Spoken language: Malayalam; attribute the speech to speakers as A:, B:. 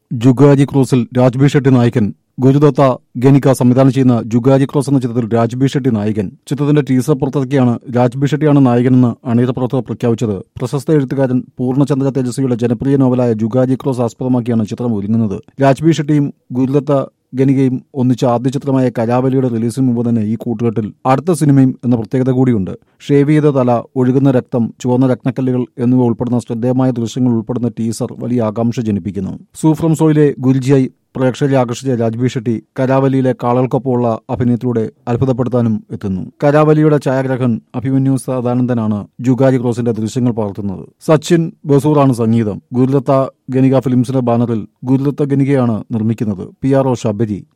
A: ജുഗാജി ക്രൂസിൽ രാജ്ബി ഷെട്ടി നായകൻ ഗുരുദത്ത ഗനിക സംവിധാനം ചെയ്യുന്ന ജുഗാജി ക്രോസ് എന്ന ചിത്രത്തിൽ രാജ്ബി ഷെട്ടി നായകൻ ചിത്രത്തിന്റെ ടീസർ പുറത്തിറക്കിയാണ് രാജ്ബി ഷെട്ടിയാണ് നായകനെന്ന് അണിയറ പ്രവർത്തകർ പ്രഖ്യാപിച്ചത് പ്രശസ്ത എഴുത്തുകാരൻ പൂർണ്ണചന്ദ്ര തേജസ്വിയുടെ ജനപ്രിയ നോവലായ ജുഗാജി ക്രോസ് ആസ്പദമാക്കിയാണ് ചിത്രം ഒരുങ്ങുന്നത് രാജ്ബി ഷെട്ടിയും ഗുരുദത്ത ഗനികയും ഒന്നിച്ച ആദ്യ ചിത്രമായ കലാവലിയുടെ റിലീസിന് മുമ്പ് തന്നെ ഈ കൂട്ടുകെട്ടിൽ അടുത്ത സിനിമയും എന്ന പ്രത്യേകത കൂടിയുണ്ട് ഷേവ് ചെയ്ത തല ഒഴുകുന്ന രക്തം ചുവന്ന രത്നക്കല്ലുകൾ എന്നിവ ഉൾപ്പെടുന്ന ശ്രദ്ധേയമായ ദൃശ്യങ്ങൾ ഉൾപ്പെടുന്ന ടീസർ വലിയ ആകാംക്ഷ ജനിപ്പിക്കുന്നു സൂഫ്രം സോയിലെ ഗുരുജിയായി പ്രേക്ഷകരെ ആകർഷിച്ച രാജ്ബി ഷെട്ടി കരാവലിയിലെ കാളകൾക്കൊപ്പമുള്ള അഭിനയത്തിലൂടെ അത്ഭുതപ്പെടുത്താനും എത്തുന്നു കരാവലിയുടെ ഛായാഗ്രഹൻ അഭിമന്യു സദാനന്ദനാണ് ജുഗാരി ക്രോസിന്റെ ദൃശ്യങ്ങൾ പകർത്തുന്നത് സച്ചിൻ ബസൂറാണ് സംഗീതം ഗുരുദത്ത ഗനിക ഫിലിംസിന്റെ ബാനറിൽ ഗുരുദത്ത ഗനികയാണ് നിർമ്മിക്കുന്നത് പി ആർ ഒ ശബരി